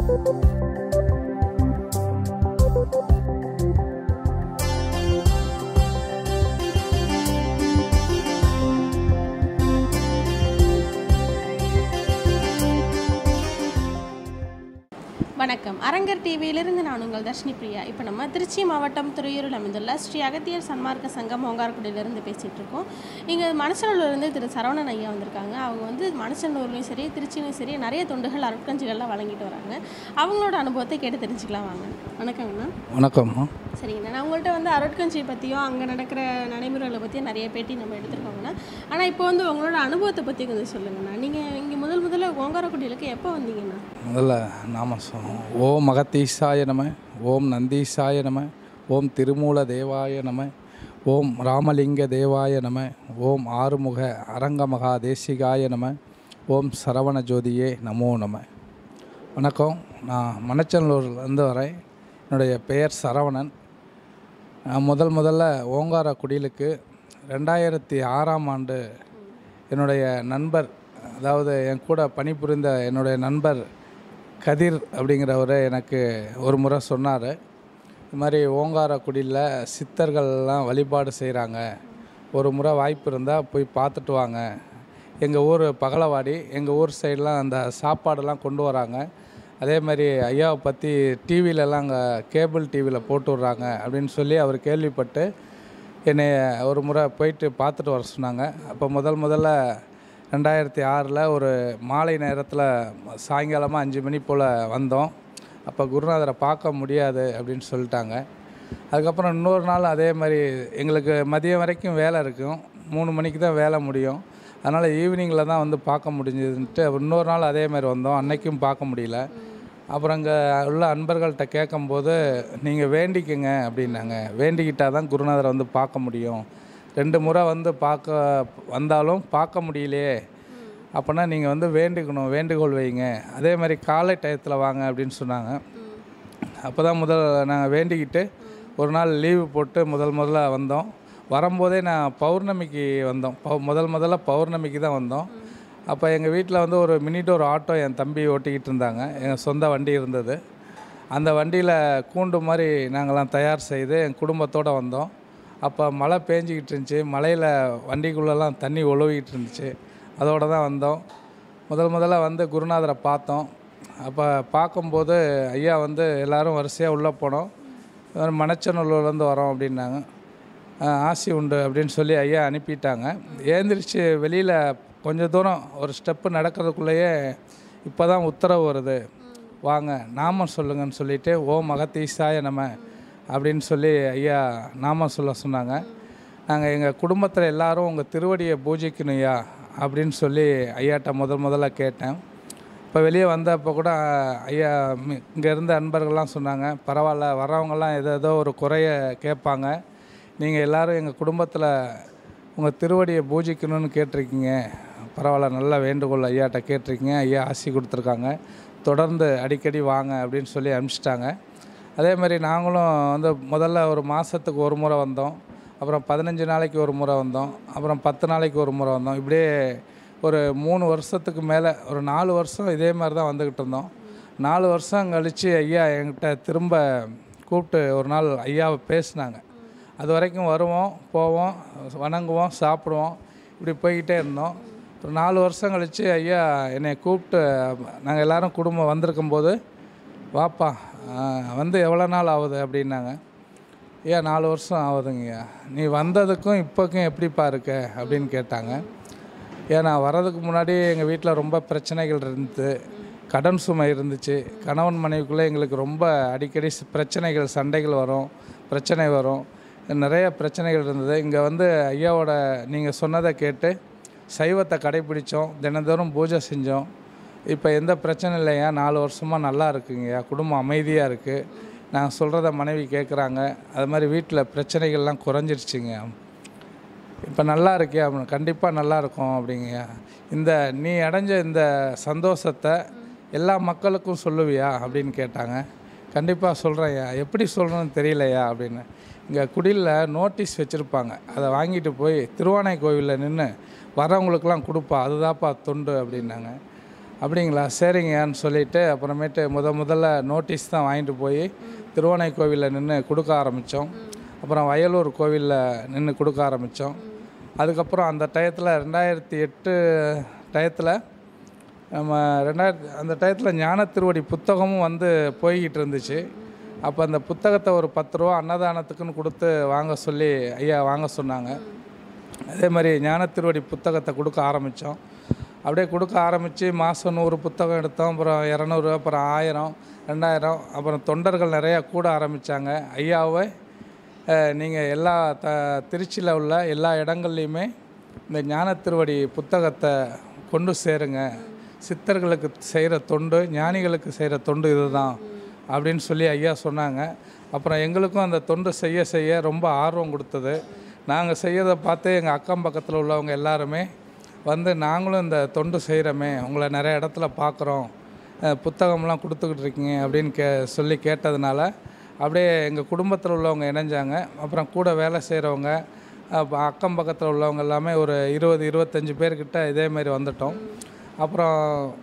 வணக்கம் அரங்கர் டிவியிலிருந்து நான் உங்கள் தர்ஷினி பிரியா இப்போ நம்ம திருச்சி மாவட்டம் துறையூரில் அமைந்துள்ள ஸ்ரீ அகத்தியர் சன்மார்க்க சங்கம் ஓங்காரக்குடியிலேருந்து பேசிகிட்டு இருக்கோம் இங்கே மணச்சநல்லூர்லேருந்து திரு சரவணன் ஐயா வந்திருக்காங்க அவங்க வந்து மணச்சநல்லூர்லேயும் சரி திருச்சியிலையும் சரி நிறைய தொண்டுகள் அருட்கஞ்சிகள்லாம் வழங்கிட்டு வராங்க அவங்களோட அனுபவத்தை கேட்டு தெரிஞ்சுக்கலாம் வாங்க வணக்கங்கண்ணா வணக்கம்மா சரிங்கண்ணா நான் உங்கள்கிட்ட வந்து அருட்கஞ்சி பற்றியும் அங்கே நடக்கிற நடைமுறைகளை பற்றியும் நிறைய பேட்டி நம்ம எடுத்திருக்கோங்கண்ணா ஆனால் இப்போ வந்து உங்களோட அனுபவத்தை பற்றி கொஞ்சம் சொல்லுங்கண்ணா நீங்கள் இங்கே முதல் முதல்ல ஓங்காரக்குடியிலுக்கு எப்போ வந்தீங்கண்ணா முதல்ல நாம சொல்லுவோம் ஓம் மகத்தீசாய நம ஓம் நந்தீசாய நம ஓம் திருமூல தேவாய நம ஓம் ராமலிங்க தேவாய நம ஓம் ஆறுமுக அரங்கமகா தேசிகாய நம ஓம் சரவண ஜோதியே நமோ நம வணக்கம் நான் மணச்சநல்லூர்லேருந்து வரேன் என்னுடைய பெயர் சரவணன் நான் முதல் முதல்ல ஓங்கார குடிலுக்கு ரெண்டாயிரத்தி ஆறாம் ஆண்டு என்னுடைய நண்பர் அதாவது என் கூட பணிபுரிந்த என்னுடைய நண்பர் கதிர் அப்படிங்கிறவர் எனக்கு ஒரு முறை சொன்னார் இது மாதிரி ஓங்காரக்குடியில் சித்தர்கள்லாம் வழிபாடு செய்கிறாங்க ஒரு முறை வாய்ப்பு இருந்தால் போய் பார்த்துட்டு வாங்க எங்கள் ஊர் பகலவாடி எங்கள் ஊர் சைடெலாம் அந்த சாப்பாடெல்லாம் கொண்டு வராங்க அதே மாதிரி ஐயாவை பற்றி டிவிலெல்லாம் அங்கே கேபிள் டிவியில் போட்டு விட்றாங்க அப்படின்னு சொல்லி அவர் கேள்விப்பட்டு என்னை ஒரு முறை போயிட்டு பார்த்துட்டு வர சொன்னாங்க அப்போ முதல் முதல்ல ரெண்டாயிரத்தி ஆறில் ஒரு மாலை நேரத்தில் சாயங்காலமாக அஞ்சு மணி போல் வந்தோம் அப்போ குருநாதரை பார்க்க முடியாது அப்படின்னு சொல்லிட்டாங்க அதுக்கப்புறம் இன்னொரு நாள் அதே மாதிரி எங்களுக்கு மதியம் வரைக்கும் வேலை இருக்கும் மூணு மணிக்கு தான் வேலை முடியும் அதனால் ஈவினிங்கில் தான் வந்து பார்க்க முடிஞ்சதுன்ட்டு இன்னொரு நாள் அதே மாதிரி வந்தோம் அன்னைக்கும் பார்க்க முடியல அப்புறம் அங்கே உள்ள அன்பர்கள்ட்ட கேட்கும்போது நீங்கள் வேண்டிக்கங்க அப்படின்னாங்க வேண்டிக்கிட்டால் தான் குருநாதரை வந்து பார்க்க முடியும் ரெண்டு முறை வந்து பார்க்க வந்தாலும் பார்க்க முடியலையே அப்போனா நீங்கள் வந்து வேண்டிக்கணும் வேண்டுகோள் வைங்க அதே மாதிரி காலை டயத்தில் வாங்க அப்படின்னு சொன்னாங்க அப்போ தான் முதல் நாங்கள் வேண்டிக்கிட்டு ஒரு நாள் லீவு போட்டு முதல் முதல்ல வந்தோம் வரும்போதே நான் பௌர்ணமிக்கு வந்தோம் பௌ- முதல் முதல்ல பௌர்ணமிக்கு தான் வந்தோம் அப்போ எங்கள் வீட்டில் வந்து ஒரு மினிட் ஒரு ஆட்டோ என் தம்பி ஓட்டிக்கிட்டு இருந்தாங்க எங்கள் சொந்த வண்டி இருந்தது அந்த வண்டியில் கூண்டு மாதிரி நாங்கள்லாம் தயார் செய்து என் குடும்பத்தோடு வந்தோம் அப்போ மழை பேஞ்சிக்கிட்டு இருந்துச்சு மழையில் வண்டிக்குள்ளெல்லாம் தண்ணி ஒழுவிக்கிட்டு இருந்துச்சு அதோடு தான் வந்தோம் முதல் முதல்ல வந்து குருநாதரை பார்த்தோம் அப்போ பார்க்கும்போது ஐயா வந்து எல்லாரும் வரிசையாக உள்ளே போனோம் இது மாதிரி மணச்சநல்லூர்லேருந்து வரோம் அப்படின்னாங்க "ஆ, ஆசி உண்டு அப்படின்னு சொல்லி ஐயா அனுப்பிட்டாங்க ஏந்திரிச்சு வெளியில் கொஞ்சம் தூரம் ஒரு ஸ்டெப்பு நடக்கிறதுக்குள்ளேயே இப்போ தான் உத்தரவு வருது வாங்க நாமம் சொல்லுங்கன்னு சொல்லிட்டு ஓ மகத்தீசாய நம்ம அப்படின்னு சொல்லி ஐயா நாமம் சொல்ல சொன்னாங்க நாங்கள் எங்கள் குடும்பத்தில் எல்லாரும் உங்கள் திருவடியை பூஜிக்கணும்யா அப்படின்னு சொல்லி ஐயாட்ட முதல் முதல்ல கேட்டேன் இப்போ வெளியே வந்தப்போ கூட ஐயா இங்கே இருந்த அன்பர்கள்லாம் சொன்னாங்க பரவாயில்ல வர்றவங்கெல்லாம் ஏதோ ஏதோ ஒரு குறைய கேட்பாங்க நீங்கள் எல்லாரும் எங்கள் குடும்பத்தில் உங்கள் திருவடியை பூஜிக்கணும்னு கேட்டிருக்கீங்க பரவாயில்ல நல்ல வேண்டுகோள் ஐயாட்ட கேட்டிருக்கீங்க ஐயா ஆசி கொடுத்துருக்காங்க தொடர்ந்து அடிக்கடி வாங்க அப்படின்னு சொல்லி அனுப்பிச்சிட்டாங்க அதே மாதிரி நாங்களும் வந்து முதல்ல ஒரு மாதத்துக்கு ஒரு முறை வந்தோம் அப்புறம் பதினஞ்சு நாளைக்கு ஒரு முறை வந்தோம் அப்புறம் பத்து நாளைக்கு ஒரு முறை வந்தோம் இப்படியே ஒரு மூணு வருஷத்துக்கு மேலே ஒரு நாலு வருஷம் இதே மாதிரி தான் வந்துக்கிட்டு இருந்தோம் நாலு வருஷம் கழித்து ஐயா என்கிட்ட திரும்ப கூப்பிட்டு ஒரு நாள் ஐயாவை பேசினாங்க அது வரைக்கும் வருவோம் போவோம் வணங்குவோம் சாப்பிடுவோம் இப்படி போய்கிட்டே இருந்தோம் ஒரு நாலு வருஷம் கழித்து ஐயா என்னை கூப்பிட்டு நாங்கள் எல்லாரும் குடும்பம் வந்திருக்கும்போது வாப்பா ஆஹ், வந்து எவ்வளோ நாள் ஆகுது அப்படின்னாங்க ஏன் நாலு வருஷம் ஆகுதுங்கய்யா நீ வந்ததுக்கும் இப்போக்கும் எப்படிப்பா இருக்க அப்படின்னு கேட்டாங்க ஏன் நான் வர்றதுக்கு முன்னாடி எங்கள் வீட்டில் ரொம்ப பிரச்சனைகள் இருந்தது கடன் சுமை இருந்துச்சு கணவன் மனைவிக்குள்ளே எங்களுக்கு ரொம்ப அடிக்கடி ஸ்- பிரச்சனைகள் சண்டைகள் வரும் பிரச்சனை வரும் நிறைய பிரச்சனைகள் இருந்தது இங்கே வந்து ஐயாவோட நீங்கள் சொன்னதை கேட்டு சைவத்தை கடைப்பிடிச்சோம் தினந்தோறும் பூஜை செஞ்சோம் இப்போ எந்த பிரச்சனை இல்லையா நாலு வருஷமாக நல்லா இருக்குங்கய்யா குடும்பம் அமைதியாக இருக்குது நான் சொல்கிறத மனைவி கேட்குறாங்க அது மாதிரி வீட்டில் பிரச்சனைகள்லாம் குறைஞ்சிருச்சுங்க இப்போ நல்லா இருக்கியா அப்படின்னு கண்டிப்பாக நல்லா இருக்கும் அப்படிங்கய்யா இந்த நீ அடைஞ்ச இந்த சந்தோஷத்தை எல்லா மக்களுக்கும் சொல்லுவியா அப்படின்னு கேட்டாங்க கண்டிப்பாக சொல்கிறேன்யா எப்படி சொல்கிறேன்னு தெரியலையா அப்படின்னு இங்கே குடியில் நோட்டீஸ் வச்சுருப்பாங்க அதை வாங்கிட்டு போய் திருவானை கோவிலில் நின்று வரவங்களுக்கெல்லாம் கொடுப்பா அதுதான்ப்பா தொண்டு அப்படின்னாங்க அப்படிங்களா சரிங்கன்னு சொல்லிட்டு அப்புறமேட்டு முத முதல்ல நோட்டீஸ் தான் வாங்கிட்டு போய் திருவண்ணை கோவிலில் நின்று கொடுக்க ஆரம்பித்தோம் அப்புறம் வயலூர் கோவிலில் நின்று கொடுக்க ஆரம்பித்தோம் அதுக்கப்புறம் அந்த டயத்தில் ரெண்டாயிரத்தி எட்டு டயத்தில் நம்ம ரெண்டாயிரத்தி அந்த டயத்தில் ஞான திருவடி புத்தகமும் வந்து போய்கிட்டு இருந்துச்சு அப்போ அந்த புத்தகத்தை ஒரு பத்து ரூபா அன்னதானத்துக்குன்னு கொடுத்து வாங்க சொல்லி ஐயா வாங்க சொன்னாங்க அதே மாதிரி ஞான திருவடி புத்தகத்தை கொடுக்க ஆரம்பித்தோம் அப்படியே கொடுக்க ஆரம்பித்து மாதம் நூறு புத்தகம் எடுத்தோம் அப்புறம் இரநூறு அப்புறம் ஆயிரம் ரெண்டாயிரம் அப்புறம் தொண்டர்கள் நிறையா கூட ஆரம்பித்தாங்க ஐயாவை நீங்கள் எல்லா த திருச்சியில் உள்ள எல்லா இடங்கள்லையுமே இந்த ஞான திருவடி புத்தகத்தை கொண்டு சேருங்க சித்தர்களுக்கு செய்கிற தொண்டு ஞானிகளுக்கு செய்கிற தொண்டு இதுதான் அப்படின்னு சொல்லி ஐயா சொன்னாங்க அப்புறம் எங்களுக்கும் அந்த தொண்டு செய்ய செய்ய ரொம்ப ஆர்வம் கொடுத்தது நாங்கள் செய்யறதை பார்த்து எங்கள் அக்கம் பக்கத்தில் உள்ளவங்க எல்லாருமே வந்து நாங்களும் இந்த தொண்டு செய்கிறோமே உங்களை நிறைய இடத்துல பார்க்குறோம் அஹ் புத்தகம்லாம் கொடுத்துக்கிட்டு இருக்கீங்க அப்படின்னு கே சொல்லி கேட்டதுனால அப்படியே எங்கள் குடும்பத்தில் உள்ளவங்க இணைஞ்சாங்க அப்புறம் கூட வேலை செய்கிறவங்க அக்கம் பக்கத்தில் உள்ளவங்க எல்லாமே ஒரு இருபது இருபத்தஞ்சி பேர்கிட்ட இதேமாரி வந்துட்டோம் அப்புறம்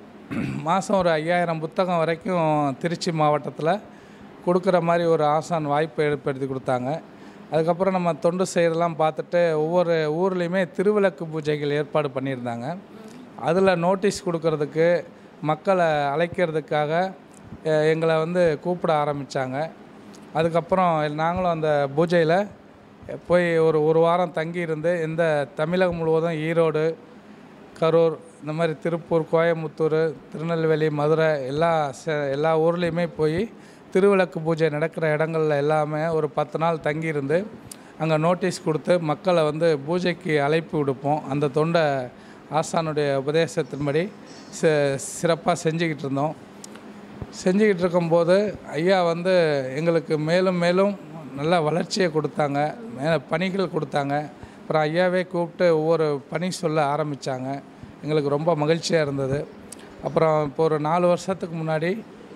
மாதம் ஒரு ஐயாயிரம் புத்தகம் வரைக்கும் திருச்சி மாவட்டத்தில் கொடுக்குற மாதிரி ஒரு ஆசான் வாய்ப்பு ஏற்படுத்தி கொடுத்தாங்க அதுக்கப்புறம் நம்ம தொண்டு செய்கிறதெல்லாம் பார்த்துட்டு ஒவ்வொரு ஊர்லேயுமே திருவிளக்கு பூஜைகள் ஏற்பாடு பண்ணியிருந்தாங்க அதில் நோட்டீஸ் கொடுக்கறதுக்கு மக்களை அழைக்கிறதுக்காக அஹ், எங்களை வந்து கூப்பிட ஆரம்பித்தாங்க அதுக்கப்புறம் நாங்களும் அந்த பூஜையில் போய் ஒரு ஒரு வாரம் தங்கி இருந்து இந்த தமிழகம் முழுவதும் ஈரோடு கரூர் இந்த மாதிரி திருப்பூர் கோயம்புத்தூர் திருநெல்வேலி மதுரை எல்லா ச- எல்லா ஊர்லேயுமே போய் திருவிளக்கு பூஜை நடக்கிற இடங்கள்ல எல்லாமே ஒரு பத்து நாள் தங்கியிருந்து அங்கே நோட்டீஸ் கொடுத்து மக்களை வந்து பூஜைக்கு அழைப்பு விடுப்போம் அந்த தொண்டை ஆசானுடைய உபதேசத்தின்படி சி சிறப்பாக செஞ்சுக்கிட்டு இருந்தோம் செஞ்சுக்கிட்டு இருக்கும்போது ஐயா வந்து எங்களுக்கு மேலும் மேலும் நல்ல வளர்ச்சியை கொடுத்தாங்க மே பணிகள் கொடுத்தாங்க அப்புறம் ஐயாவே கூப்பிட்டு ஒவ்வொரு பணி சொல்ல ஆரம்பித்தாங்க எங்களுக்கு ரொம்ப மகிழ்ச்சியாக இருந்தது அப்புறம் இப்போ ஒரு நாலு வருஷத்துக்கு முன்னாடி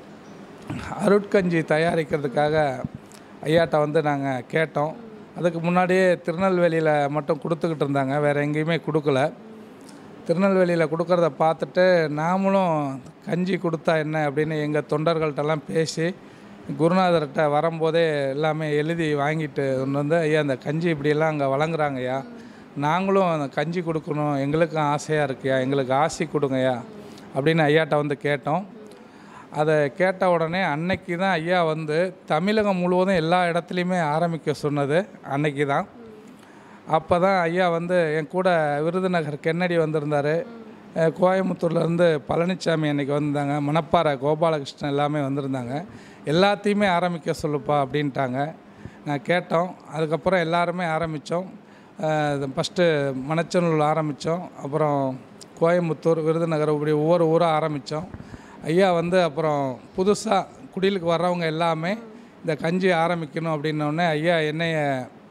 அருட்கஞ்சி தயாரிக்கிறதுக்காக ஐயாட்ட வந்து நாங்கள் கேட்டோம் அதுக்கு முன்னாடியே திருநெல்வேலியில் மட்டும் கொடுத்துக்கிட்டு இருந்தாங்க வேறு எங்கேயுமே கொடுக்கல திருநெல்வேலியில் கொடுக்கறத பார்த்துட்டு நாமளும் கஞ்சி கொடுத்தா என்ன அப்படின்னு எங்கள் தொண்டர்கள்ட்டெல்லாம் பேசி குருநாதர்கிட்ட வரும்போதே எல்லாமே எழுதி வாங்கிட்டு கொண்டு வந்து ஐயா அந்த கஞ்சி இப்படியெல்லாம் அங்கே வழங்குறாங்க ஐயா நாங்களும் அந்த கஞ்சி கொடுக்கணும் எங்களுக்கும் ஆசையாக இருக்குயா எங்களுக்கு ஆசி கொடுங்கய்யா அப்படின்னு ஐயாட்ட வந்து கேட்டோம் அதை கேட்ட உடனே அன்னைக்கு தான் ஐயா வந்து தமிழகம் முழுவதும் எல்லா இடத்துலையுமே ஆரம்பிக்க சொன்னது அன்னைக்கு தான் அப்போ தான் ஐயா வந்து என் கூட விருதுநகர் கென்னடி வந்திருந்தார் கோயம்புத்தூர்லேருந்து பழனிசாமி அன்னைக்கு வந்திருந்தாங்க மணப்பாறை கோபாலகிருஷ்ணன் எல்லாமே வந்திருந்தாங்க எல்லாத்தையுமே ஆரம்பிக்க சொல்லுப்பா அப்படின்ட்டாங்க நான் கேட்டோம் அதுக்கப்புறம் எல்லாருமே ஆரம்பித்தோம் ஃபஸ்ட்டு மணச்சநல்லூர் ஆரம்பித்தோம் அப்புறம் கோயம்புத்தூர் விருதுநகர் இப்படி ஒவ்வொரு ஊராக ஆரம்பித்தோம் ஐயா வந்து அப்புறம் புதுசாக குடிலுக்கு வர்றவங்க எல்லாமே இந்த கஞ்சி ஆரம்பிக்கணும் அப்படின்னோடனே ஐயா என்னைய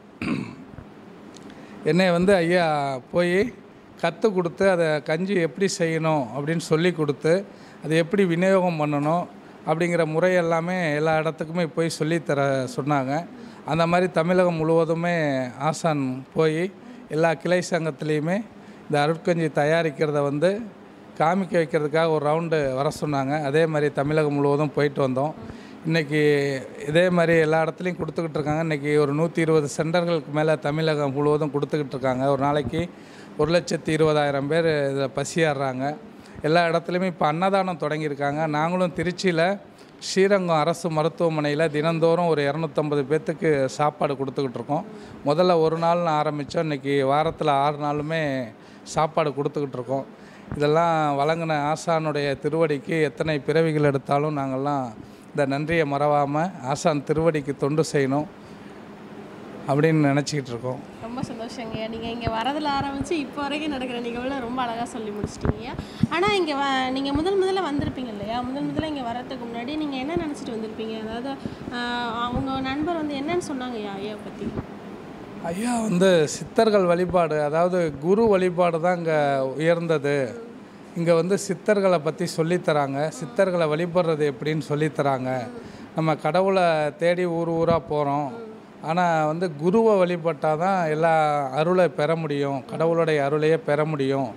என்னை வந்து ஐயா போய் கற்றுக் கொடுத்து அதை கஞ்சி எப்படி செய்யணும் அப்படின்னு சொல்லி கொடுத்து அதை எப்படி விநியோகம் பண்ணணும் அப்படிங்கிற முறை எல்லாமே எல்லா இடத்துக்குமே போய் சொல்லித்தர சொன்னாங்க அந்த மாதிரி தமிழகம் முழுவதுமே ஆசான் போய் எல்லா கிளை சங்கத்துலேயுமே இந்த அருட்கஞ்சி தயாரிக்கிறத வந்து காமிக்க வைக்கிறதுக்காக ஒரு ரவுண்டு வர சொன்னாங்க அதே மாதிரி தமிழகம் முழுவதும் போயிட்டு வந்தோம் இன்றைக்கி இதே மாதிரி எல்லா இடத்துலையும் கொடுத்துக்கிட்டு இருக்காங்க இன்றைக்கி ஒரு நூற்றி இருபது சென்டர்களுக்கு மேலே தமிழகம் முழுவதும் கொடுத்துக்கிட்டு இருக்காங்க ஒரு நாளைக்கு ஒரு லட்சத்தி இருபதாயிரம் பேர் இதில் பசியாடுறாங்க எல்லா இடத்துலையுமே இப்போ அன்னதானம் தொடங்கியிருக்காங்க நாங்களும் திருச்சியில் ஸ்ரீரங்கம் அரசு மருத்துவமனையில் தினந்தோறும் ஒரு இரநூத்தம்பது பேர்த்துக்கு சாப்பாடு கொடுத்துக்கிட்டு இருக்கோம் முதல்ல ஒரு நாள்னு ஆரம்பித்தோம் இன்றைக்கி வாரத்தில் ஆறு நாளுமே சாப்பாடு கொடுத்துக்கிட்டு இருக்கோம் இதெல்லாம் வழங்கின ஆசானுடைய திருவடிக்கு எத்தனை பிறவிகள் எடுத்தாலும் நாங்கள்லாம் இந்த நன்றியை மறவாமல் ஆசான் திருவடிக்கு தொண்டு செய்யணும் அப்படின்னு நினச்சிக்கிட்டு இருக்கோம் ரொம்ப சந்தோஷங்க நீங்கள் இங்கே வரதில் ஆரம்பித்து இப்போ வரைக்கும் நடக்கிற நிகழ்வுல ரொம்ப அழகாக சொல்லி முடிச்சிட்டீங்க ஆனால் இங்கே வ நீங்கள் முதல் முதல்ல வந்திருப்பீங்க இல்லையா முதல் முதல்ல இங்கே வரதுக்கு முன்னாடி நீங்கள் என்ன நினச்சிட்டு வந்திருப்பீங்க அதாவது ஆஹ், அவங்க நண்பர் வந்து என்னன்னு சொன்னாங்க ஐயா ஐயாவை பற்றி ஐயா வந்து சித்தர்கள் வழிபாடு அதாவது குரு வழிபாடு தான் இங்கே உயர்ந்தது இங்கே வந்து சித்தர்களை பற்றி சொல்லித்தராங்க சித்தர்களை வழிபடுறது எப்படின்னு சொல்லித்தராங்க நம்ம கடவுளை தேடி ஊர் ஊராக போகிறோம் ஆனால் வந்து குருவை வழிபட்டால் தான் எல்லா அருளை பெற முடியும் கடவுளுடைய அருளையே பெற முடியும்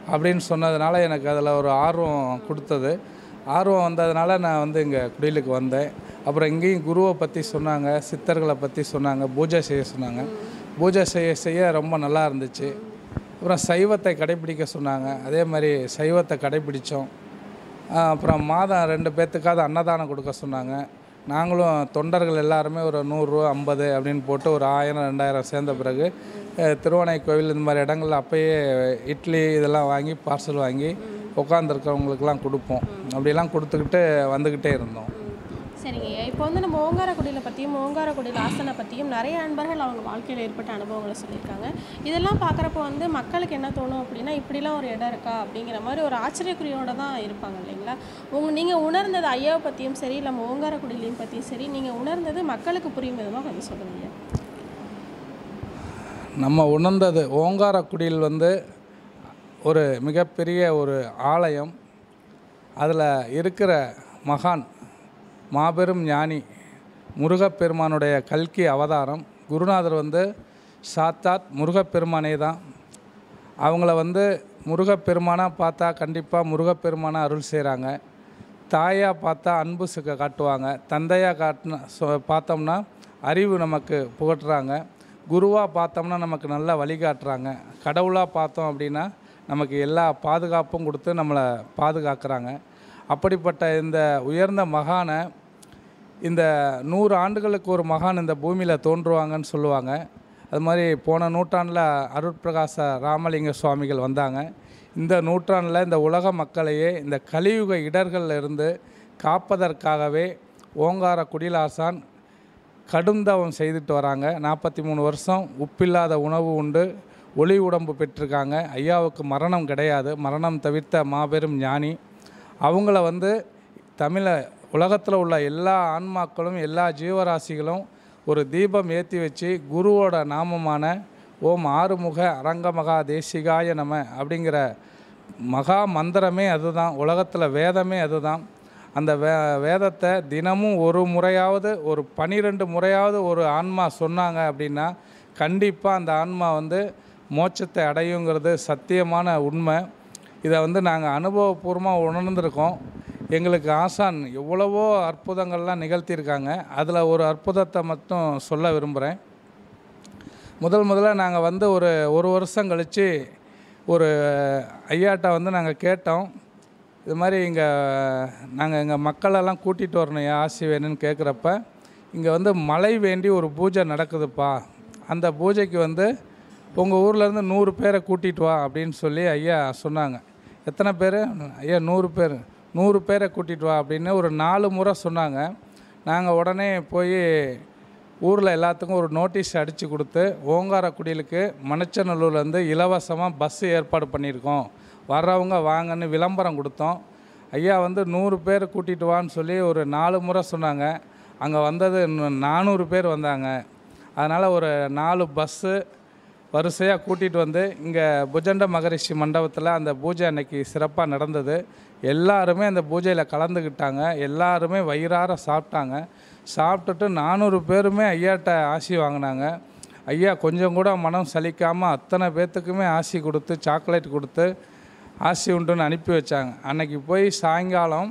அப்படின்னு சொன்னதுனால எனக்கு அதில் ஒரு ஆர்வம் கொடுத்தது ஆர்வம் வந்ததுனால நான் வந்து இங்கே குடிலுக்கு வந்தேன் அப்புறம் இங்கேயும் குருவை பற்றி சொன்னாங்க சித்தர்களை பற்றி சொன்னாங்க பூஜை செய்ய சொன்னாங்க பூஜை செய்ய செய்ய ரொம்ப நல்லா இருந்துச்சு அப்புறம் சைவத்தை கடைப்பிடிக்க சொன்னாங்க அதே மாதிரி சைவத்தை கடைப்பிடித்தோம் அப்புறம் மாதம் ரெண்டு பேர்த்துக்காவது அன்னதானம் கொடுக்க சொன்னாங்க நாங்களும் தொண்டர்கள் எல்லாருமே ஒரு நூறுரூவா ஐம்பது அப்படின்னு போட்டு ஒரு ஆயிரம் ரெண்டாயிரம் சேர்ந்த பிறகு அஹ், திருவண்ணை கோவில் இந்த மாதிரி இடங்கள்ல அப்போயே இட்லி இதெல்லாம் வாங்கி பார்சல் வாங்கி உட்காந்துருக்கவங்களுக்கெல்லாம் கொடுப்போம் அப்படிலாம் கொடுத்துக்கிட்டு வந்துக்கிட்டே இருந்தோம் சரிங்க இப்போ வந்து நம்ம ஓங்காரக்குடியில் பற்றியும் ஓங்காரக்குடியில் ஆசனை பற்றியும் நிறைய நண்பர்கள் அவங்க வாழ்க்கையில் ஏற்பட்ட அனுபவங்களை சொல்லியிருக்காங்க இதெல்லாம் பார்க்குறப்போ வந்து மக்களுக்கு என்ன தோணும் அப்படின்னா இப்படிலாம் ஒரு இடம் இருக்கா அப்படிங்கிற மாதிரி ஒரு ஆச்சரியக்குறியோட தான் இருப்பாங்க இல்லைங்களா உங்க நீங்கள் உணர்ந்தது ஐயாவை பற்றியும் சரி இல்லை நம்ம ஓங்காரக்குடியிலையும் பற்றியும் சரி நீங்கள் உணர்ந்தது மக்களுக்கு புரியும் விதமாக கொஞ்சம் சொல்லுங்க நம்ம உணர்ந்தது ஓங்காரக்குடியில் வந்து ஒரு மிகப்பெரிய ஒரு ஆலயம் அதில் இருக்கிற மகான் மாபெரும் ஞானி முருகப்பெருமானுடைய கல்கி அவதாரம் குருநாதர் வந்து சாத்தாத் முருகப்பெருமானே தான் அவங்கள வந்து முருகப்பெருமானாக பார்த்தா கண்டிப்பாக முருகப்பெருமானா அருள் செய்கிறாங்க தாயாக பார்த்தா அன்பு சுக்க காட்டுவாங்க தந்தையாக காட்டின சொ- பார்த்தோம்னா அறிவு நமக்கு புகட்டுறாங்க குருவாக பார்த்தோம்னா நமக்கு நல்லா வழிகாட்டுறாங்க கடவுளாக பார்த்தோம் அப்படின்னா நமக்கு எல்லா பாதுகாப்பும் கொடுத்து நம்மளை பாதுகாக்கிறாங்க அப்படிப்பட்ட இந்த உயர்ந்த மகானை இந்த நூறு ஆண்டுகளுக்கு ஒரு மகான் இந்த பூமியில் தோன்றுவாங்கன்னு சொல்லுவாங்க அது மாதிரி போன நூற்றாண்டில் அருட்பிரகாச ராமலிங்க சுவாமிகள் வந்தாங்க இந்த நூற்றாண்டில் இந்த உலக மக்களையே இந்த கலியுக இடர்களில் இருந்து காப்பதற்காகவே ஓங்கார குடிலாசான் கடும் தவம் செய்துட்டு வராங்க நாற்பத்தி மூணு வருஷம் உப்பில்லாத உணவு உண்டு ஒளி உடம்பு பெற்றிருக்காங்க ஐயாவுக்கு மரணம் கிடையாது மரணம் தவிர்த்த மாபெரும் ஞானி அவங்கள வந்து தமிழ உலகத்தில் உள்ள எல்லா ஆன்மாக்களும் எல்லா ஜீவராசிகளும் ஒரு தீபம் ஏற்றி வச்சு குருவோட நாமமான ஓம் ஆறுமுக அரங்கமகா தேசிகாய நம அப்படிங்கிற மகா மந்திரமே அதுதான் உலகத்தில் வேதமே அதுதான் அந்த வே வேதத்தை தினமும் ஒரு முறையாவது ஒரு பனிரெண்டு முறையாவது ஒரு ஆன்மா சொன்னாங்க அப்படின்னா கண்டிப்பாக அந்த ஆன்மா வந்து மோட்சத்தை அடையுங்கிறது சத்தியமான உண்மை இதை வந்து நாங்கள் அனுபவபூர்வமாக உணர்ந்திருக்கோம் எங்களுக்கு ஆசான் எவ்வளவோ அற்புதங்கள்லாம் நிகழ்த்தியிருக்காங்க அதில் ஒரு அற்புதத்தை மட்டும் சொல்ல விரும்புகிறேன் முதல் முதல்ல நாங்கள் வந்து ஒரு ஒரு வருஷம் கழித்து ஒரு ஐயாட்ட வந்து நாங்கள் கேட்டோம் இது மாதிரி இங்கே நாங்கள் எங்கள் மக்களெல்லாம் கூட்டிகிட்டு வரணும் ஏன் ஆசி வேணும்னு கேட்குறப்ப இங்கே வந்து மழை வேண்டி ஒரு பூஜை நடக்குதுப்பா அந்த பூஜைக்கு வந்து உங்கள் ஊர்லேருந்து நூறு பேரை கூட்டிகிட்டு வா அப்படின்னு சொல்லி ஐயா சொன்னாங்க எத்தனை பேர் ஐயா நூறு பேர் நூறு பேரை கூட்டிகிட்டு வா அப்படின்னு ஒரு நாலு முறை சொன்னாங்க நாங்கள் உடனே போய் ஊரில் எல்லாத்துக்கும் ஒரு நோட்டீஸ் அடித்து கொடுத்து ஓங்காரக்குடிலுக்கு மணச்சநல்லூர்லேருந்து இலவசமாக பஸ் ஏற்பாடு பண்ணியிருக்கோம் வர்றவங்க வாங்கன்னு விளம்பரம் கொடுத்தோம் ஐயா வந்து நூறு பேர் கூட்டிகிட்டு வான்னு சொல்லி ஒரு நாலு முறை சொன்னாங்க அங்கே வந்தது நூ- நானூறு பேர் வந்தாங்க அதனால் ஒரு நாலு பஸ்ஸு வரிசையாக கூட்டிகிட்டு வந்து இங்கே புஜண்ட மகரிஷி மண்டபத்தில் அந்த பூஜை அன்னைக்கு சிறப்பாக நடந்தது எல்லாருமே அந்த பூஜையில் கலந்துக்கிட்டாங்க எல்லாருமே வயிறார சாப்பிட்டாங்க சாப்பிட்டுட்டு நானூறு பேருமே ஐயாட்ட ஆசி வாங்கினாங்க ஐயா கொஞ்சம் கூட மனம் சலிக்காமல் அத்தனை பேர்த்துக்குமே ஆசி கொடுத்து சாக்லேட் கொடுத்து ஆசி உண்டுன்னு அனுப்பி வச்சாங்க அன்னைக்கு போய் சாயங்காலம்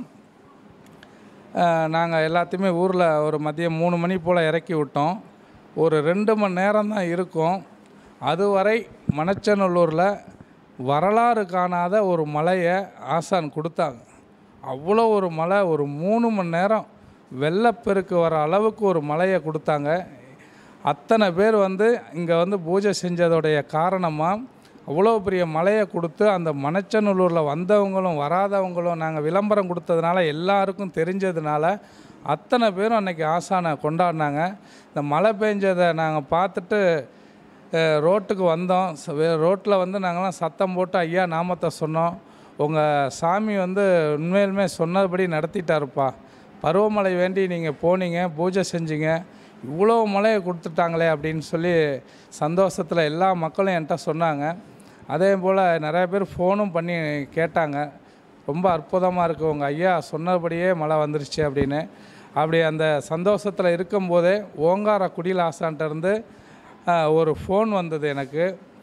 நாங்கள் எல்லாத்தையுமே ஊரில் ஒரு மதியம் மூணு மணி போல் இறக்கி விட்டோம் ஒரு ரெண்டு மணி நேரம் தான் இருக்கும் அதுவரை மணச்சநல்லூரில் வரலாறு காணாத ஒரு மலையை ஆசான் கொடுத்தாங்க அவ்வளோ ஒரு மலை ஒரு மூணு மணி நேரம் வெள்ளப்பெருக்கு வர அளவுக்கு ஒரு மலையை கொடுத்தாங்க அத்தனை பேர் வந்து இங்கே வந்து பூஜை செஞ்சதோடைய காரணமாக அவ்வளோ பெரிய மலையை கொடுத்து அந்த மணச்சநல்லூரில் வந்தவங்களும் வராதவங்களும் நாங்கள் விளம்பரம் கொடுத்ததுனால எல்லாருக்கும் தெரிஞ்சதுனால அத்தனை பேரும் அன்னைக்கு ஆசானை கொண்டாடினாங்க இந்த மழை பெஞ்சதை நாங்கள் பார்த்துட்டு அஹ், ரோட்டுக்கு வந்தோம் ரோட்டில் வந்து நாங்களாம் சத்தம் போட்டு ஐயா நாமத்தை சொன்னோம் உங்கள் சாமி வந்து உண்மையிலுமே சொன்னபடி நடத்திட்டாருப்பா பருவமழை வேண்டி நீங்கள் போனீங்க பூஜை செஞ்சீங்க இவ்வளோ மழையை கொடுத்துட்டாங்களே அப்படின்னு சொல்லி சந்தோஷத்தில் எல்லா மக்களும் என்கிட்ட சொன்னாங்க அதே போல் நிறைய பேர் ஃபோனும் பண்ணி கேட்டாங்க ரொம்ப அற்புதமாக இருக்குது உங்கள் ஐயா சொன்னபடியே மழை வந்துருச்சு அப்படின்னு அப்படி அந்த சந்தோஷத்தில் இருக்கும்போதே ஓங்கார குடிலாசான்ட்ட இருந்து ஆஹ், ஒரு ஃபோன் வந்தது எனக்கு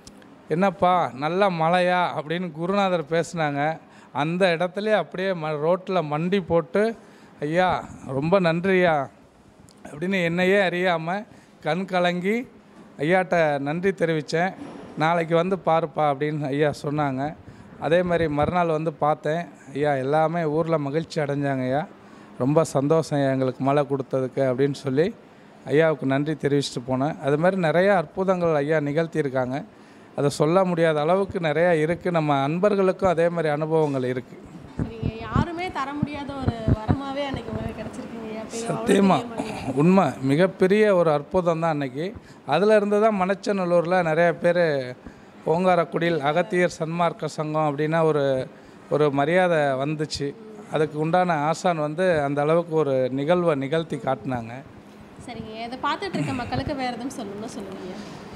என்னப்பா நல்ல மழையா அப்படின்னு குருநாதர் பேசுனாங்க அந்த இடத்துலயே அப்படியே ம ரோட்டில் மண்டி போட்டு ஐயா ரொம்ப நன்றியா அப்படின்னு என்னையே அறியாமல் கண் கலங்கி ஐயாட்ட நன்றி தெரிவித்தேன் நாளைக்கு வந்து பாருப்பா அப்படின்னு ஐயா சொன்னாங்க அதே மாதிரி மறுநாள் வந்து பார்த்தேன் ஐயா எல்லாமே ஊரில் மகிழ்ச்சி அடைஞ்சாங்க ஐயா ரொம்ப சந்தோஷம் ஐயா எங்களுக்கு மழை கொடுத்ததுக்கு அப்படின்னு சொல்லி ஐயாவுக்கு நன்றி தெரிவிச்சுட்டு போனேன் அது மாதிரி நிறைய அற்புதங்கள் ஐயா நிகழ்த்தியிருக்காங்க அதை சொல்ல முடியாத அளவுக்கு நிறையா இருக்குது நம்ம அன்பர்களுக்கும் அதே மாதிரி அனுபவங்கள் இருக்குது சரிங்க யாருமே தர முடியாத ஒரு வரமாவே அன்னைக்கு உங்களுக்கு கிடைச்சிருக்கீங்க அப்ப இது அவ்வளவு சத்தியமா பெரிய மகிழ்ச்சி. உண்மை மிகப்பெரிய ஒரு அற்புதம் தான் அன்னைக்கு அதில் இருந்து தான் மணச்சநல்லூரில் நிறைய பேர் ஓங்காரக்குடியில் அகத்தியர் சன்மார்க்க சங்கம் அப்படின்னா ஒரு ஒரு மரியாதை வந்துச்சு அதுக்கு உண்டான ஆசான் வந்து அந்த அளவுக்கு ஒரு நிகழ்வை நிகழ்த்தி காட்டினாங்க சரிங்க இதை பார்த்துட்டு இருக்க மக்களுக்கு வேற எதுவும் சொல்லணும்னு சொல்லுங்க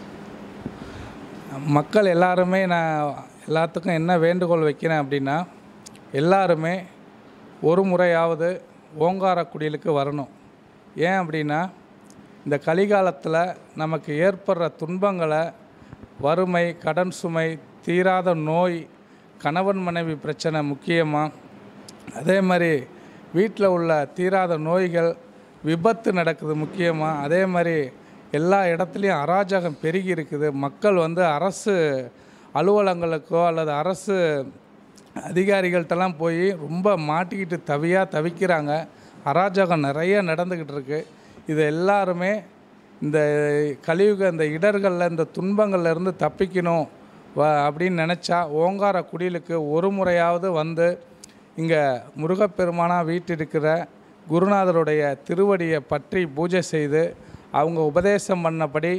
மக்கள் எல்லாருமே நான் எல்லாத்துக்கும் என்ன வேண்டுகோள் வைக்கிறேன் அப்படின்னா எல்லாருமே ஒரு முறையாவது ஓங்காரக்குடிலுக்கு வரணும் ஏன் அப்படின்னா இந்த கலிகாலத்தில் நமக்கு ஏற்படுற துன்பங்களை வறுமை கடன் சுமை தீராத நோய் கணவன் மனைவி பிரச்சனை முக்கியமாக அதே மாதிரி வீட்டில் உள்ள தீராத நோய்கள் விபத்து நடக்குது முக்கியமாக அதே மாதிரி எல்லா இடத்துலையும் அராஜகம் பெருகி இருக்குது மக்கள் வந்து அரசு அலுவலகங்களுக்கோ அல்லது அரசு அதிகாரிகள்கிட்டலாம் போய் ரொம்ப மாட்டிக்கிட்டு தவியாக தவிக்கிறாங்க அராஜகம் நிறைய நடந்துக்கிட்டு இருக்கு இது எல்லாருமே இந்த கலியுக இந்த இடர்களில் இந்த துன்பங்கள்ல இருந்து தப்பிக்கணும் வ அப்படின்னு நினச்சா ஓங்கார குடிலுக்கு ஒரு முறையாவது வந்து இங்கே முருகப்பெருமானாக வீட்டிருக்கிற குருநாதருடைய திருவடியை பற்றி பூஜை செய்து அவங்க உபதேசம் பண்ணபடி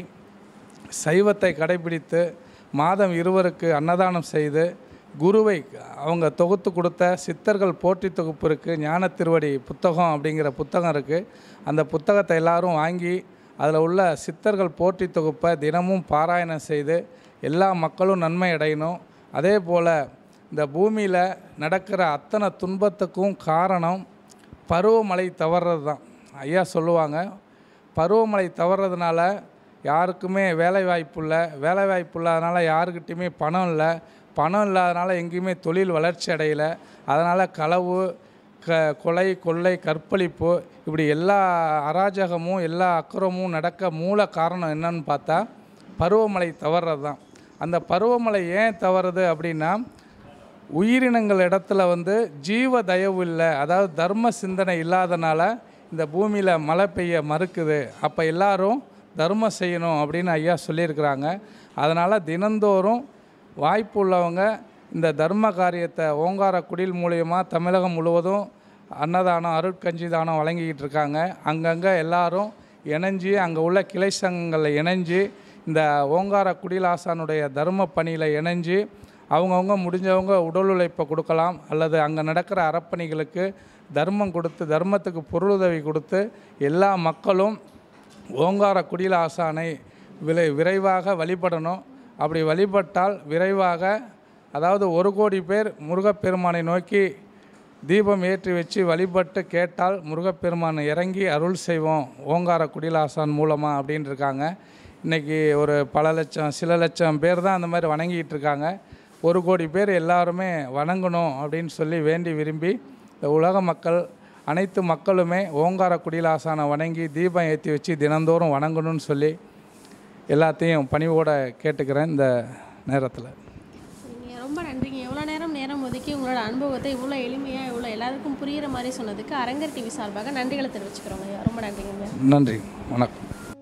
சைவத்தை கடைபிடித்து மாதம் இருவருக்கு அன்னதானம் செய்து குருவை அவங்க தொகுத்து கொடுத்த சித்தர்கள் போற்றி தொகுப்பு இருக்குது ஞான திருவடி புத்தகம் அப்படிங்கிற புத்தகம் இருக்குது அந்த புத்தகத்தை எல்லாரும் வாங்கி அதில் உள்ள சித்தர்கள் போற்றி தொகுப்பை தினமும் பாராயணம் செய்து எல்லா மக்களும் நன்மை அடையணும் அதே போல் இந்த பூமியில் நடக்கிற அத்தனை துன்பத்துக்கும் காரணம் பருவமழை தவறுறது தான் ஐயா சொல்லுவாங்க பருவமழை தவறுறதுனால யாருக்குமே வேலை வாய்ப்பு இல்லை வேலை வாய்ப்பு இல்லாதனால யாருக்கிட்டையுமே பணம் இல்லை பணம் இல்லாதனால எங்கேயுமே தொழில் வளர்ச்சி அடையலை அதனால் களவு க கொலை கொள்ளை கற்பழிப்பு இப்படி எல்லா அராஜகமும் எல்லா அக்கிரமும் நடக்க மூல காரணம் என்னன்னு பார்த்தா பருவமழை தவறுறது தான் அந்த பருவமழை ஏன் தவறுது அப்படின்னா உயிரினங்கள் இடத்துல வந்து ஜீவ தயவு இல்லை அதாவது தர்ம சிந்தனை இல்லாதனால இந்த பூமியில் மழை பெய்ய மறுக்குது அப்போ எல்லாரும் தர்மம் செய்யணும் அப்படின்னு ஐயா சொல்லியிருக்கிறாங்க அதனால் தினந்தோறும் வாய்ப்பு உள்ளவங்க இந்த தர்ம காரியத்தை ஓங்கார குடில் மூலியமாக தமிழகம் முழுவதும் அன்னதானம் அருட்கஞ்சி தானம் வழங்கிக்கிட்டு இருக்காங்க அங்கங்கே எல்லாரும் இணைஞ்சு அங்கே உள்ள கிளை சங்கங்களில் இணைஞ்சு இந்த ஓங்கார குடிலாசானுடைய தர்ம பணியில் இணைஞ்சு அவங்கவுங்க முடிஞ்சவங்க உடல் உழைப்பை கொடுக்கலாம் அல்லது அங்கே நடக்கிற அறப்பணிகளுக்கு தர்மம் கொடுத்து தர்மத்துக்கு பொருளுதவி கொடுத்து எல்லா மக்களும் ஓங்கார குடில ஆசானை விரை விரைவாக வழிபடணும் அப்படி வழிபட்டால் விரைவாக அதாவது ஒரு கோடி பேர் முருகப்பெருமானை நோக்கி தீபம் ஏற்றி வச்சு வழிபட்டு கேட்டால் முருகப்பெருமான் இறங்கி அருள் செய்வோம் ஓங்கார குடிலாசான் மூலமாக அப்படின்னு இருக்காங்க இன்றைக்கி ஒரு பல லட்சம் சில லட்சம் பேர் தான் அந்த மாதிரி வணங்கிட்டு இருக்காங்க ஒரு கோடி பேர் எல்லாருமே வணங்கணும் அப்படின்னு சொல்லி வேண்டி விரும்பி இந்த உலக மக்கள் அனைத்து மக்களுமே ஓங்கார குடிலாசானை வணங்கி தீபம் ஏற்றி வச்சு தினந்தோறும் வணங்கணும்னு சொல்லி எல்லாத்தையும் பணிவோட கேட்டுக்கிறேன் இந்த நேரத்தில் சரிங்க ரொம்ப நன்றிங்க எவ்வளோ நேரம் நேரம் ஒதுக்கி உங்களோட அனுபவத்தை இவ்வளோ எளிமையாக இவ்வளோ எல்லாருக்கும் புரிகிற மாதிரி சொன்னதுக்கு அரங்கர் டிவி சார்பாக நன்றிகளை தெரிவிச்சுக்கிறோங்க ஐயா ரொம்ப நன்றிங்க ஐயா நன்றி வணக்கம்